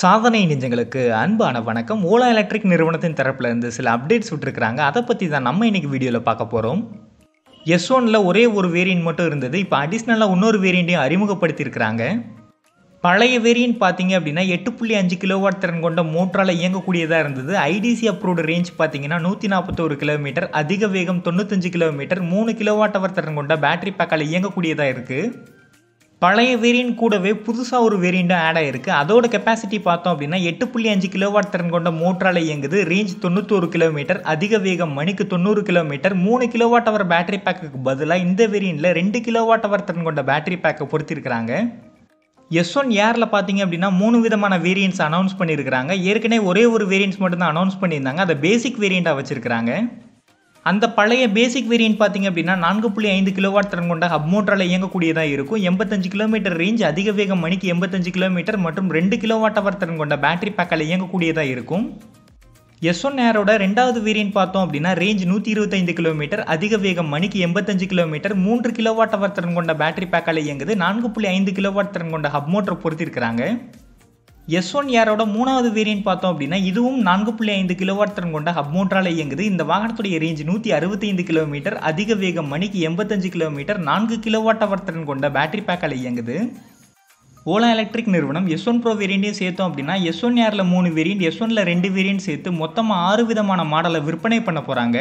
சாதனை நெஞ்சங்களுக்கு அன்பான வணக்கம் ஓலா எலக்ட்ரிக் நிறுவனத்தின் தரப்புல இருந்து சில அப்டேட்ஸ் விட்டுருக்காங்க அதை பற்றி தான் நம்ம இன்னைக்கு வீடியோவில் பார்க்க போகிறோம் எஸ் ஒனில் ஒரே ஒரு வேரியன்ட் மட்டும் இருந்தது இப்போ அடிஷ்னலாக இன்னொரு வேரியண்ட்டையும் அறிமுகப்படுத்தியிருக்கிறாங்க பழைய வேரியன்ட் பார்த்தீங்க அப்படின்னா எட்டு புள்ளி அஞ்சு கிலோவாட் திறன் கொண்ட மோட்டரால் இயங்கக்கூடியதாக இருந்தது ஐடிசி அப்ரூவ்டு ரேஞ்ச் பார்த்தீங்கன்னா நூற்றி நாற்பத்தோரு கிலோமீட்டர் அதிக வேகம் தொண்ணூத்தஞ்சு கிலோமீட்டர் மூணு கிலோவாட் அவர் திறன் கொண்ட பேட்டரி பேக்கால் இயங்கக்கூடியதாக இருக்குது பழைய வேரியன்ட் கூடவே புதுசாக ஒரு வேரியண்ட்டும் ஆட் ஆயிருக்கு அதோட கெப்பாசிட்டி பார்த்தோம் அப்படின்னா எட்டு புள்ளி அஞ்சு கிலோவாட் திறன் கொண்ட மோட்டரால் இயங்குது ரேஞ்ச் தொண்ணூத்தோரு கிலோமீட்டர் அதிக வேகம் மணிக்கு தொண்ணூறு கிலோமீட்டர் மூணு கிலோவாட் அவர் பேட்டரி பேக்குக்கு பதிலாக இந்த வேரியண்ட்டில் ரெண்டு கிலோவாட் அவர் திறன் கொண்ட பேட்டரி பேக்கை பொருத்திருக்கிறாங்க எஸ் ஒன் ஏரில் பார்த்தீங்க அப்படின்னா மூணு விதமான வேரியன்ட்ஸ் அனௌன்ஸ் பண்ணியிருக்கிறாங்க ஏற்கனவே ஒரே ஒரு வேரியன்ட்ஸ் மட்டும் தான் அனௌன்ஸ் பண்ணியிருந்தாங்க அதை பேசிக் வேரியண்ட்டாக வச்சிருக்கிறாங்க அந்த பழைய பேசிக் வேரியன்ட் பார்த்தீங்க அப்படின்னா நான்கு புள்ளி ஐந்து கிலோவாட் திறன் கொண்ட ஹப் மோட்டரால் இயங்கக்கூடியதாக இருக்கும் எண்பத்தஞ்சு கிலோமீட்டர் ரேஞ்ச் அதிக வேகம் மணிக்கு எண்பத்தஞ்சு கிலோமீட்டர் மற்றும் ரெண்டு கிலோவாட் அவர் திறன் கொண்ட பேட்டரி பேக்கால் இயங்கக்கூடியதாக இருக்கும் எஸ் ஒன் ஏரோட ரெண்டாவது வேரியன்ட் பார்த்தோம் அப்படின்னா ரேஞ்ச் நூற்றி இருபத்தைந்து கிலோமீட்டர் அதிக வேகம் மணிக்கு எண்பத்தஞ்சு கிலோமீட்டர் மூன்று கிலோவாட் அவர் திறன் கொண்ட பேட்டரி பேக்கால் இயங்குது நான்கு புள்ளி ஐந்து கிலோவாட் திறன் கொண்ட ஹப் மோட்டர் பொருத்திருக்கிறாங்க எஸ் ஒன் ஏரோட மூணாவது வேரியன்ட் பார்த்தோம் அப்படின்னா இதுவும் நான்கு புள்ளி ஐந்து கிலோவாட் திறன் கொண்ட ஹப் மோட்டரால் இயங்குது இந்த வாகனத்துடைய ரேஞ்ச் நூற்றி அறுபத்தைந்து கிலோமீட்டர் அதிக வேகம் மணிக்கு எண்பத்தஞ்சு கிலோமீட்டர் நான்கு கிலோவாட் அவர் திறன் கொண்ட பேட்டரி பேக்கால் இயங்குது ஓலா எலக்ட்ரிக் நிறுவனம் எஸ் ஒன் ப்ரோ வேரியண்ட்டையும் சேர்த்தோம் அப்படின்னா எஸ் ஒன் ஏரில் மூணு வேரியண்ட் எஸ் ஒனில் ரெண்டு வேரியண்ட் சேர்த்து மொத்தமாக ஆறு விதமான மாடலை விற்பனை பண்ண போகிறாங்க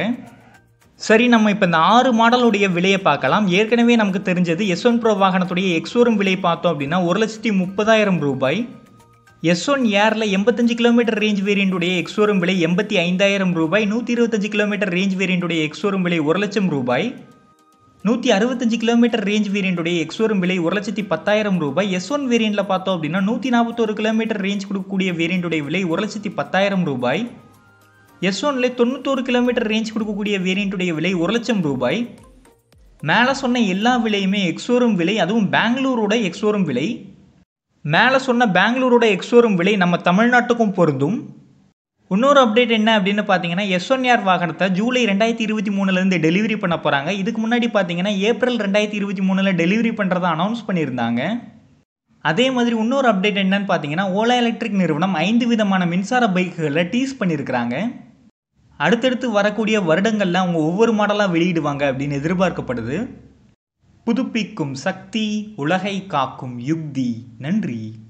சரி நம்ம இப்போ இந்த ஆறு மாடலுடைய விலையை பார்க்கலாம் ஏற்கனவே நமக்கு தெரிஞ்சது எஸ் ஒன் ப்ரோ வாகனத்துடைய எக்ஸோரும் விலை பார்த்தோம் அப்படின்னா ஒரு லட்சத்தி முப்பதாயிரம் ரூபாய் எஸ் ஒன் ஏரில் எண்பத்தஞ்சு கிலோமீட்டர் ரேஞ்ச் வேரியண்ட்டுடைய எக்ஸோரும் விலை எண்பத்தி ஐந்தாயிரம் ரூபாய் நூற்றி இருபத்தஞ்சு கிலோமீட்டர் ரேஞ்ச் வேரியண்ட்டுடைய எக்ஸோரும் விலை ஒரு லட்சம் ரூபாய் நூற்றி அறுபத்தஞ்சு கிலோமீட்டர் ரேஞ்ச் வேரியண்ட்டுடைய எக்ஸோரும் விலை ஒரு லட்சத்தி பத்தாயிரம் ரூபாய் எஸ் ஒன் வேரியண்ட்டில் பார்த்தோம் அப்படின்னா நூற்றி நாற்பத்தோரு கிலோமீட்டர் ரேஞ்ச் கொடுக்கக்கூடிய வேரியண்ட்டுடைய விலை ஒரு லட்சத்தி பத்தாயிரம் ரூபாய் எஸ் ஒன்ல தொண்ணூத்தோரு கிலோமீட்டர் ரேஞ்ச் கொடுக்கக்கூடிய வேரியண்ட்டுடைய விலை ஒரு லட்சம் ரூபாய் மேலே சொன்ன எல்லா விலையுமே எக்ஸோரும் விலை அதுவும் பெங்களூரோட எக்ஸோரும் விலை மேலே சொன்ன பெங்களூரோட எக்ஸோரும் விலை நம்ம தமிழ்நாட்டுக்கும் பொருந்தும் இன்னொரு அப்டேட் என்ன அப்படின்னு பார்த்தீங்கன்னா எஸ் ஒன் ஆர் வாகனத்தை ஜூலை ரெண்டாயிரத்தி இருபத்தி மூணுலேருந்து டெலிவரி பண்ண போகிறாங்க இதுக்கு முன்னாடி பார்த்தீங்கன்னா ஏப்ரல் ரெண்டாயிரத்தி இருபத்தி மூணில் டெலிவரி பண்ணுறதை அனௌன்ஸ் பண்ணியிருந்தாங்க அதே மாதிரி இன்னொரு அப்டேட் என்னன்னு பார்த்தீங்கன்னா ஓலா எலக்ட்ரிக் நிறுவனம் ஐந்து விதமான மின்சார பைக்குகளை டீஸ் பண்ணியிருக்கிறாங்க அடுத்தடுத்து வரக்கூடிய வருடங்களில் அவங்க ஒவ்வொரு மாடலாக வெளியிடுவாங்க அப்படின்னு எதிர்பார்க்கப்படுது புதுப்பிக்கும் சக்தி உலகை காக்கும் யுக்தி நன்றி